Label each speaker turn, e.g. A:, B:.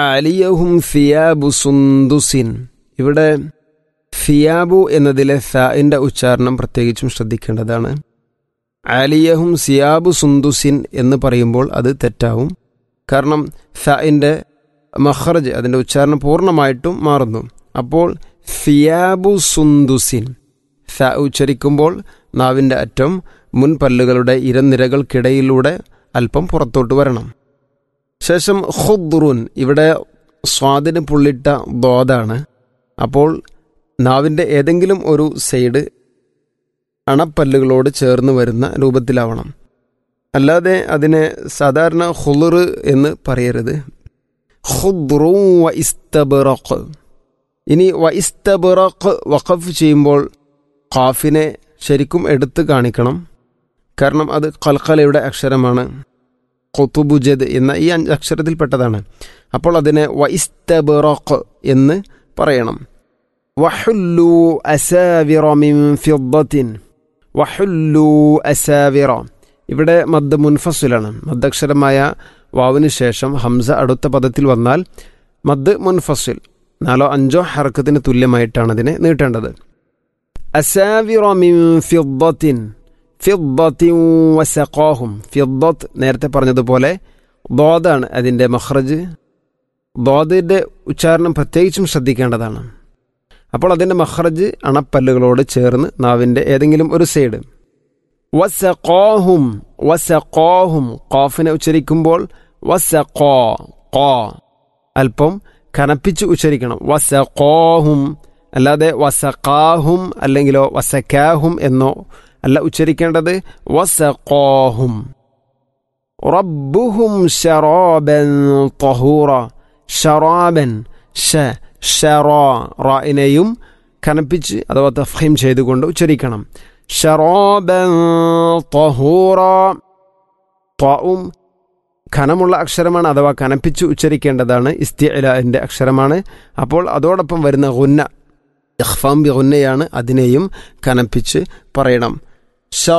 A: അലിയഹും ഫിയാബു സുന്ദുസിൻ ഇവിടെ ഫിയാബു എന്നതിലെ ഫിന്റെ ഉച്ചാരണം പ്രത്യേകിച്ചും ശ്രദ്ധിക്കേണ്ടതാണ് ആലിയഹും സിയാബു സുന്ദുസിൻ എന്ന് പറയുമ്പോൾ അത് തെറ്റാവും കാരണം ഫിന്റെ മഹ്റജ് അതിൻ്റെ ഉച്ചാരണം പൂർണ്ണമായിട്ടും മാറുന്നു അപ്പോൾ ഫിയാബു സുന്ദുസിൻ ഫ ഉച്ചരിക്കുമ്പോൾ നാവിൻ്റെ അറ്റം മുൻപല്ലുകളുടെ ഇരനിരകൾക്കിടയിലൂടെ അല്പം പുറത്തോട്ട് വരണം ശേഷം ഖുദ്റുൻ ഇവിടെ സ്വാദിന് പുള്ളിട്ട ദോതാണ് അപ്പോൾ നാവിൻ്റെ ഏതെങ്കിലും ഒരു സൈഡ് അണപ്പല്ലുകളോട് ചേർന്ന് വരുന്ന രൂപത്തിലാവണം അല്ലാതെ അതിനെ സാധാരണ ഹുളുർ എന്ന് പറയരുത് ഖുദ്റു വ ഇസ്തബറഖ് ഇനി വ ഇസ്തബറഖ് വഖഫ് ചെയ്യുമ്പോൾ ഖാഫിനെ ശരിക്കും എടുത്ത് കാണിക്കണം കാരണം അത് കൽക്കലയുടെ അക്ഷരമാണ് കൊത്തുബുജദ് എന്ന ഈ അഞ്ച് അക്ഷരത്തിൽപ്പെട്ടതാണ് അപ്പോൾ അതിനെ വൈസ്തബറഖ് എന്ന് പറയണം വഹുല്ലു അസാവിറ മിൻ ഫിദ്ദത്തിൻ വഹുല്ലു അസാവിറ ഇവിടെ മദ് മുൻഫസുലാണ് മദ്ദക്ഷരമായ വാവിന് ശേഷം ഹംസ അടുത്ത പദത്തിൽ വന്നാൽ മദ് മുൻഫസുൽ നാലോ അഞ്ചോ ഹർക്കത്തിന് തുല്യമായിട്ടാണ് അതിനെ നീട്ടേണ്ടത് അസാവിറ മിൻ ഫിദ്ദത്തിൻ ഫിദ്ദത്തിൻ വസഖാഹും ഫിദ്ദത്ത് നേരത്തെ പറഞ്ഞതുപോലെ ദോദാണ് അതിൻ്റെ മഹ്റജ് ദോദിൻ്റെ ഉച്ചാരണം പ്രത്യേകിച്ചും ശ്രദ്ധിക്കേണ്ടതാണ് അപ്പോൾ അതിൻ്റെ മഹ്റജ് അണപ്പല്ലുകളോട് ചേർന്ന് നാവിൻ്റെ ഏതെങ്കിലും ഒരു സൈഡ് വസഖാഹും വസഖാഹും ഖാഫിനെ ഉച്ചരിക്കുമ്പോൾ വസഖാ ഖാ അല്പം കനപ്പിച്ച് ഉച്ചരിക്കണം വസഖാഹും അല്ലാതെ വസഖാഹും അല്ലെങ്കിലോ വസക്കാഹും എന്നോ അല്ല ഉച്ചരിക്കേണ്ടത് വസഖാഹും റബ്ബുഹും ഷറാബൻ തഹൂറ ഷറാബൻ ഷ ഷറാ റായിനെയും കനപ്പിച്ച് അഥവാ തഫീം ചെയ്തുകൊണ്ട് ഉച്ചരിക്കണം ഷറാബൻ തഹൂറ ത്വാവും ഖനമുള്ള അക്ഷരമാണ് അഥവാ കനപ്പിച്ച് ഉച്ചരിക്കേണ്ടതാണ് ഇസ്തിഅലിൻ്റെ അക്ഷരമാണ് അപ്പോൾ അതോടൊപ്പം വരുന്ന ഗുന്ന ഇഖ്ഫാം ബി ഗുന്നയാണ് അതിനെയും കനപ്പിച്ച് പറയണം